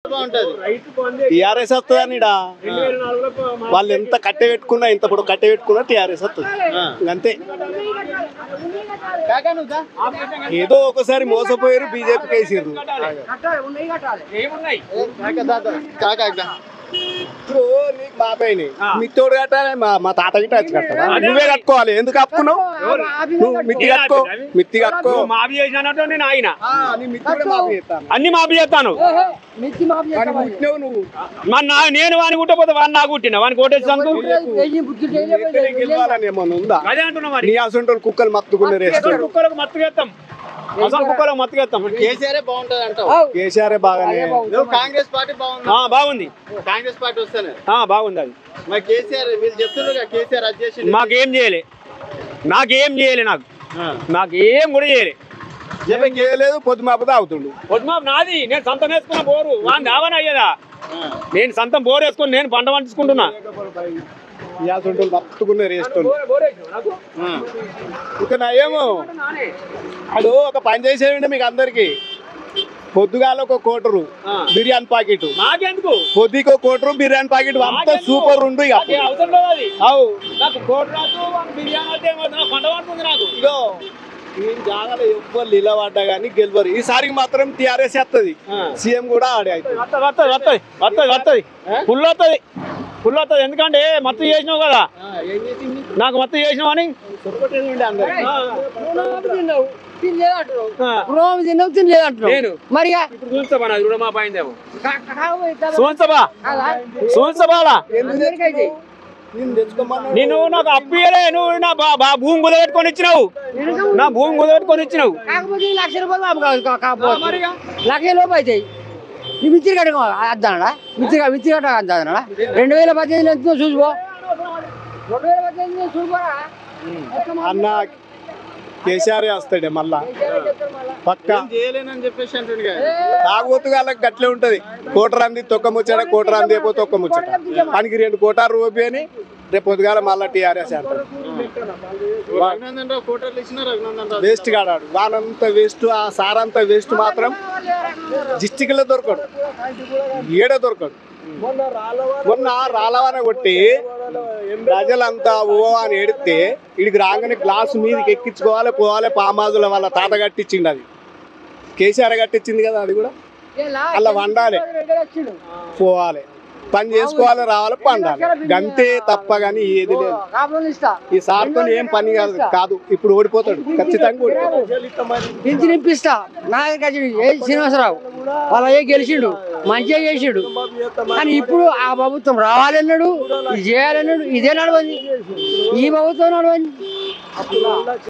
బాగుంటది టీఆర్ఎస్ వస్తుందని ఈడ. వాళ్ళు ఎంత కట్టె పెట్టుకున్నా ఇంత ఇప్పుడు కట్టె పెట్టుకున్నా టీఆర్ఎస్ వస్తుంది అంతే కాకా నువ్వు దా. ఏదో ఒకసారి మోసపోయారు బీజేపీకి వేసారు కాకా దా, దా. కాకా దా. ఇప్పుడు నీకు బాబాయ్ని మిత్తోడు కట్టాలి మా మా తాత గిట్ట వచ్చి కట్టాలా నువ్వే కట్టుకోవాలి ఎందుకు కప్పుకున్నావు నువ్వు మిత్తి కట్టుకో మిత్తి కట్టుకో నువ్వు మాఫీ చేసినట్టు నేను ఆయన ఆ, నీ మిత్తి కూడా మాఫీ చేస్తాను అన్ని మాఫీ చేస్తాను కానీ పుట్టినావు నువ్వు మరి నా నేను వాని కుట్టపోతే వాడిని నాకు కుట్టిన వానికి ఓటేసినందుకు ఎక్కడికి గెలవాలని ఏమన్నా ఉందా అదే అంటున్నా మరి నీ అసలు కుక్కలు మత్తుకునే రేస్తారు కుక్కలకు మత్తుగా ఎత్తాం అసలు కుక్కలకు మత్తుగా ఎత్తాం కేసీఆర్ బాగుంటది అంటావు కేసీఆర్ బాగానే నువ్వు కాంగ్రెస్ పార్టీ బాగుంది ఆ, బాగుంది కాంగ్రెస్ పార్టీ వస్తానే ఆ, బాగుంది అది మరి కేసీఆర్ వీళ్ళు చెప్తున్నారు కేసీఆర్ అది చేసి మాకేం చేయలే నాకేం చేయలే నాకు నాకేం కూడా చేయలే ఏం చేయలేదు పొద్దు మాపు తాగుతుండు వద్దు నాది నేను సంతం వేసుకున్న బోరు వాడిని దావని అయ్యేదా నేను సంతం బోర్ వేసుకుని నేను పంట పండించుకుంటున్నా ఈ అసలు మత్తుకునే రేస్టోళ్ళు ఇక నా ఏమో అడు ఒక పని చేసేయండి మీకు అందరికి పొద్దుగాల ఒక కోటరు బిర్యానీ ప్యాకెట్ నాకెందుకు పొద్దుకి ఒక కోటరు బిర్యానీ ప్యాకెట్ అంతా సూపర్ ఉండు ఇక నాకేం అవసరం లేదు అది అవు నాకు కోడి రాదు వాడిని బిర్యానీ వద్దే నాకు పంట పండుతుంది నాకు ఇగో ఈ జాగాలో ఎవ్వరు నిలబడ్డా కానీ గెలవరు ఈసారికి మాత్రం టీఆర్ఎస్ వస్తుంది సీఎం కూడా ఆడే అవుతుంది వస్తుంది వస్తుంది వస్తుంది వస్తుంది వస్తుంది ఫుల్ వస్తుంది ఫుల్ వస్తుంది ఎందుకంటే మత్తు చేసినావు కదా ఏం చేసింది నాకు మత్తు చేసినావు అని అందరికి ఆ, రోమ్ తిన్నావు తినలేదు నేను మరి ఇప్పుడు చూస్తావా నాది రుణమా పోయిందేమో చూస్తావా చూస్తావా నేను తెచ్చుకోమన్నా నేను నాకు అప్పు ఇయ్యలే నువ్వు నా బా బా భూమి కుదబెట్టుకొని ఇచ్చినావు నా భూమి కుదబెట్టుకొని ఇచ్చినావు కాకపోతే ఈ లక్ష రూపాయలు బాబు కాదు కా- కాకపోతే లక్ష లోపు అవుతాయి నీ మిత్రి కట్ట అద్దానడా మిత్రి మిత్రి కట్ట అద్దానడా రెండు వేల పద్దెనిమిది ఎంతో చూసుకో రెండు వేల పద్దెనిమిది చూసుకోరా అన్న కేసీఆర్ వస్తాడే మళ్ళా పక్క ఏం చేయలేనని చెప్పేసి అంటుండు కదా. తాగుబోతు వాళ్ళకి గట్లే ఉంటది కోటరాంది తొక్క ముచ్చాడ కోటరాంది ఏపో తొక్క ముచ్చట పనికి రెండు కోటారు రూపీ అని రేపు పొద్దుగాల మళ్ళా టీఆర్ఎస్ అంటారు రఘునందన్ రావు కోటర్లు ఇచ్చిన రఘునందన్ రావు వేస్ట్ కాడాడు వానంతా వేస్ట్ ఆ సారంతా వేస్ట్ మాత్రం డిస్టిక్లో దొరకడు ఏడ దొరకడు మొన్న రాలవన కొట్టి ప్రజలంతా ఓ అని ఏడితే ఇడికి రాగానే గ్లాసు మీదకి ఎక్కించుకోవాలి పోవాలి పామాజుల వాళ్ళ తాత కట్టించిండు అది కేసీఆర్ కట్టించింది కదా అది కూడా అలా వండాలి పోవాలి పని చేసుకోవాలి రావాలి పండాలి గంతే తప్ప కానీ ఏది లేదు కాపురం ఇస్తా ఈ సార్తో ఏం పని కాదు కాదు ఇప్పుడు ఓడిపోతాడు ఖచ్చితంగా ఓడిపోతాడు పింఛన్ ఇప్పిస్తా నా దగ్గర ఏ శ్రీనివాసరావు వాళ్ళ ఏ గెలిచిండు మంచిగా చేసిండు కానీ ఇప్పుడు ఆ ప్రభుత్వం రావాలన్నాడు ఇది చేయాలన్నాడు ఇదే నడవని ఈ ప్రభుత్వం నడవని